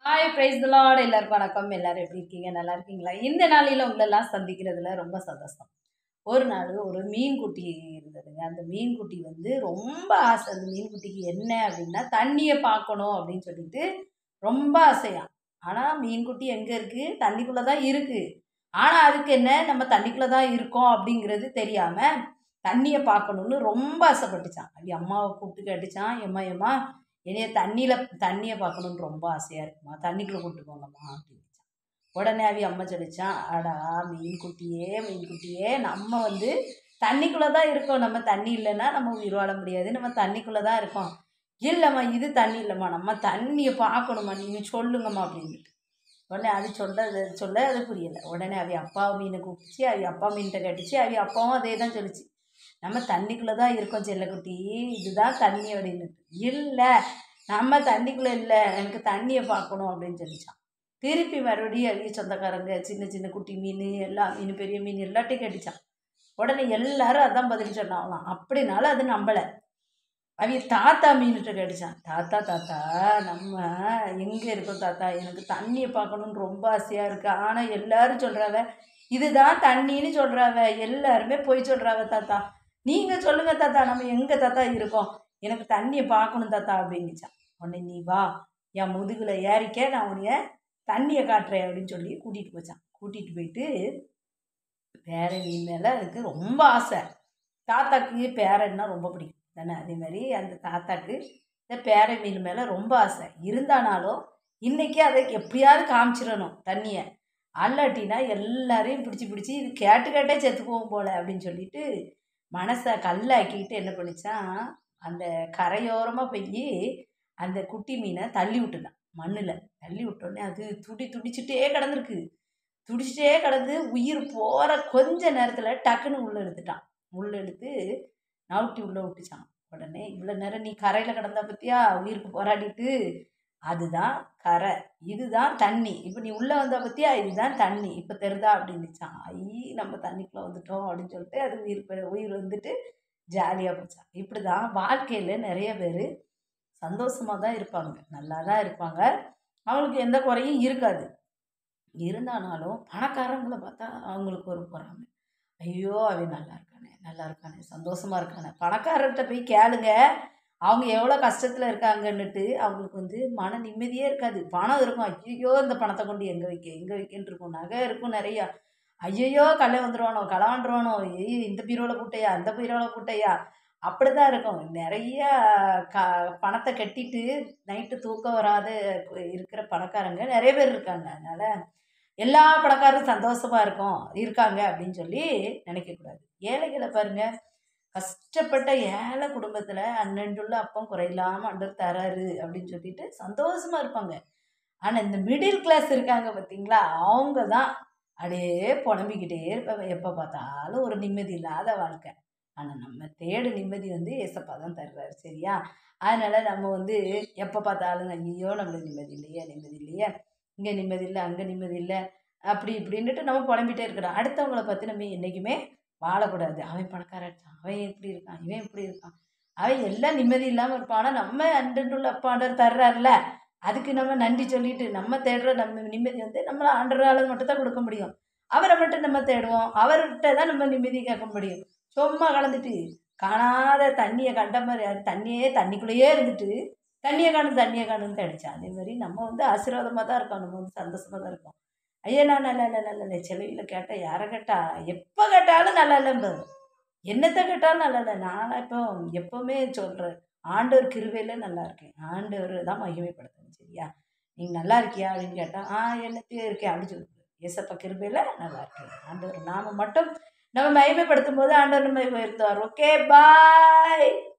hi praise the Lord எல்லாருக்கும் வணக்கம் எல்லாரும் எப்படி இருக்கீங்க நல்லா இருக்கீங்களா இந்த நாளில் உங்களெல்லாம் சந்திக்கிறதுல ரொம்ப சந்தோஷம் ஒரு நாள் ஒரு மீன் குட்டி இருந்ததுங்க அந்த மீன் குட்டி வந்து ரொம்ப ஆசை அந்த மீன் குட்டிக்கு என்ன அப்படின்னா தண்ணியை பார்க்கணும் அப்படின்னு சொல்லிட்டு ரொம்ப ஆசையா ஆனால் மீன் குட்டி எங்கே இருக்குது தண்ணிக்குள்ளே தான் இருக்குது ஆனால் அதுக்கு என்ன நம்ம தண்ணிக்குள்ளே தான் இருக்கோம் அப்படிங்கிறது தெரியாமல் தண்ணியை பார்க்கணுன்னு ரொம்ப ஆசைப்பட்டுச்சான் அப்படி அம்மாவை கூப்பிட்டு கேட்டுச்சான் எம்மா எம்மா என்னைய தண்ணியில் தண்ணியை பார்க்கணுன்னு ரொம்ப ஆசையாக இருக்குமா தண்ணிக்குள்ளே கூப்பிட்டு போங்கம்மா அப்படின்னுச்சான் உடனே அவி அம்மா சொல்லிச்சான் அடா மீன் குட்டியே மீன் குட்டியே நம்ம வந்து தண்ணிக்குள்ளே தான் இருக்கோம் நம்ம தண்ணி இல்லைன்னா நம்ம உயிர் வாழ முடியாது நம்ம தண்ணிக்குள்ளே தான் இருக்கோம் இல்லைம்மா இது தண்ணி இல்லைம்மா நம்ம தண்ணியை பார்க்கணுமா நீங்கள் சொல்லுங்கம்மா அப்படின்ட்டு உடனே அது சொல்ல அது சொல்ல அது புரியலை உடனே அவி அப்பா மீனை கூப்பிடுச்சு அவி அப்பா மீன்கிட்ட கேட்டுச்சு அவி அப்பாவும் அதே தான் சொல்லிச்சு நம்ம தண்ணிக்குள்ளே தான் இருக்கோம் செல்லக்குட்டி இதுதான் தண்ணி அப்படின்னுட்டு இல்லை நம்ம தண்ணிக்குள்ளே இல்லை எனக்கு தண்ணியை பார்க்கணும் அப்படின்னு சொல்லிச்சான் திருப்பி மறுபடியும் அவிய சொந்தக்காரங்க சின்ன சின்ன குட்டி மீன் எல்லா மீன் பெரிய மீன் எல்லாத்தையும் கேட்டுச்சான் உடனே எல்லாரும் அதான் பதில் சொன்னாங்களாம் அப்படினாலும் அது நம்பலை அவிய தாத்தா மீன்கிட்ட கேட்டுச்சான் தாத்தா தாத்தா நம்ம எங்கே இருக்கோம் தாத்தா எனக்கு தண்ணியை பார்க்கணுன்னு ரொம்ப ஆசையாக இருக்குது ஆனால் எல்லாரும் சொல்கிறாவ இதுதான் தண்ணின்னு சொல்கிறாவ எல்லாருமே போய் சொல்கிறாவ தாத்தா நீங்கள் சொல்லுங்கள் தாத்தா நம்ம எங்கே தாத்தா இருக்கோம் எனக்கு தண்ணியை பார்க்கணும் தாத்தா அப்படின்னுச்சான் உடனே நீ வா என் முதுகில் ஏறிக்க நான் உன்னைய தண்ணியை காட்டுறேன் அப்படின்னு சொல்லி கூட்டிகிட்டு போச்சான் கூட்டிகிட்டு போயிட்டு பேர மீன் மேலே அதுக்கு ரொம்ப ஆசை தாத்தாக்கு பேரன்னா ரொம்ப பிடிக்கும் தானே அதே மாதிரி அந்த தாத்தாக்கு இந்த பேரை மீன் மேலே ரொம்ப ஆசை இருந்தானாலும் இன்றைக்கி அதை எப்படியாவது காமிச்சிடணும் தண்ணியை அல்லாட்டினா எல்லாரையும் பிடிச்சி பிடிச்சி இது கேட்டு கேட்டே செத்துக்குவோம் போல அப்படின்னு சொல்லிட்டு மனசை கல்லாக்கிட்டு என்ன பண்ணிச்சான் அந்த கரையோரமாக போய் அந்த குட்டி மீனை தள்ளி விட்டுனான் மண்ணில் தள்ளி விட்டோடனே அது துடி துடிச்சிட்டே கிடந்திருக்கு துடிச்சிட்டே கிடந்து உயிர் போகிற கொஞ்ச நேரத்தில் டக்குன்னு உள்ளே எடுத்துட்டான் உள்ளே எடுத்து நவுட்டி உள்ளே விட்டுச்சான் உடனே இவ்வளோ நேரம் நீ கரையில் கிடந்த பற்றியா உயிருக்கு போராடிட்டு அதுதான் கரை இதுதான் தண்ணி இப்போ நீ உள்ளே வந்த பற்றியா இதுதான் தண்ணி இப்போ தெரிதா அப்படின்னுச்சான் ஐ நம்ம தண்ணிக்குள்ளே வந்துட்டோம் அப்படின்னு சொல்லிட்டு அது உயிர் பெ- உயிர் வந்துட்டு ஜாலியாக போச்சான் இப்படி தான் வாழ்க்கையில் நிறைய பேர் சந்தோஷமாக தான் இருப்பாங்க நல்லா தான் இருப்பாங்க அவங்களுக்கு எந்த குறையும் இருக்காது இருந்தானாலும் பணக்காரங்களை பார்த்தா அவங்களுக்கு ஒரு பொறாமை ஐயோ அவன் நல்லா இருக்கானே நல்லா இருக்கானே சந்தோஷமாக இருக்கானே பணக்காரர்கிட்ட போய் கேளுங்க அவங்க எவ்வளோ கஷ்டத்தில் இருக்காங்கன்னுட்டு அவங்களுக்கு வந்து மன நிம்மதியே இருக்காது பணம் இருக்கும் ஐயோ இந்த பணத்தை கொண்டு எங்கே வைக்க எங்கே வைக்கன்னு இருக்கும் நகை இருக்கும் நிறையா ஐயையோ கல்லை வந்துடுவானோ களை வந்துடுவானோ ஐயோ இந்த பீரோவில் கூட்டையா அந்த பீரோவில் கூட்டையா அப்படி தான் இருக்கும் நிறைய க பணத்தை கட்டிட்டு நைட்டு தூக்கம் வராத இருக்கிற பணக்காரங்க நிறைய பேர் இருக்காங்க அதனால் எல்லா பணக்காரரும் சந்தோஷமாக இருக்கும் இருக்காங்க அப்படின்னு சொல்லி நினைக்கக்கூடாது ஏழைகளை பாருங்கள் கஷ்டப்பட்ட ஏழை குடும்பத்தில் அண்ணன்றுள்ள அப்பம் குறையில்லாமல் அண்டர் தராரு அப்படின்னு சொல்லிட்டு சந்தோஷமாக இருப்பாங்க ஆனால் இந்த மிடில் கிளாஸ் இருக்காங்க பார்த்தீங்களா அவங்க தான் அப்படியே புலம்பிக்கிட்டே இருப்பாங்க எப்போ பார்த்தாலும் ஒரு நிம்மதி இல்லாத வாழ்க்கை ஆனால் நம்ம தேடு நிம்மதி வந்து ஏசப்பா தான் தர்றாரு சரியா அதனால் நம்ம வந்து எப்போ பார்த்தாலும் ஐயோ நம்மளுக்கு நிம்மதி இல்லையே நிம்மதி இல்லையே இங்கே நிம்மதி இல்லை அங்கே நிம்மதி இல்லை அப்படி இப்படின்னுட்டு நம்ம புலம்பிட்டே இருக்கிறோம் அடுத்தவங்கள பற்றி நம்ம என்றைக்குமே வாழக்கூடாது அவன் பணக்காரன் இருக்கான் அவன் எப்படி இருக்கான் இவன் எப்படி இருக்கான் அவன் எல்லாம் நிம்மதி இல்லாமல் இருப்பான் ஆனால் நம்ம அண்டன்றுள்ள அப்பா ஆண்டவர் தர்றாருல அதுக்கு நம்ம நன்றி சொல்லிட்டு நம்ம தேடுற நம்ம நிம்மதி வந்து நம்மள ஆண்டவரால் மட்டும் தான் கொடுக்க முடியும் அவரை மட்டும் நம்ம தேடுவோம் அவர்கிட்ட தான் நம்ம நிம்மதி கேட்க முடியும் சும்மா கலந்துட்டு காணாத தண்ணியை கண்ட மாதிரி அது தண்ணியே தண்ணிக்குள்ளேயே இருந்துட்டு தண்ணியை காணும் தண்ணியை காணுன்னு தேடிச்சான் அதே மாதிரி நம்ம வந்து ஆசீர்வாதமாக தான் இருக்கோம் நம்ம வந்து சந்தோஷமாக தான் இருக்கோம் ஐயா நான் நல்லா இல்லை நல்லா இல்லை செலவில் கேட்டால் யாரை கேட்டா எப்போ கேட்டாலும் நல்லா இல்லைன்றது என்னத்தை கேட்டாலும் நல்லா இல்லை நான் இப்போ எப்போவுமே சொல்கிறேன் ஆண்டவர் கிருபையில் நல்லா இருக்கேன் ஆண்டவர் தான் மகிமைப்படுத்தணும் சரியா நீங்கள் நல்லா இருக்கியா அப்படின்னு கேட்டால் ஆ என்னத்தையும் இருக்கேன் அப்படின்னு சொல்லுது ஏசப்பா கிருபையில் நல்லா இருக்கேன் ஆண்டவர் நாம மட்டும் நம்ம மகிமைப்படுத்தும் போது ஆண்டவர் நம்ம உயர்த்துவார் ஓகே பாய்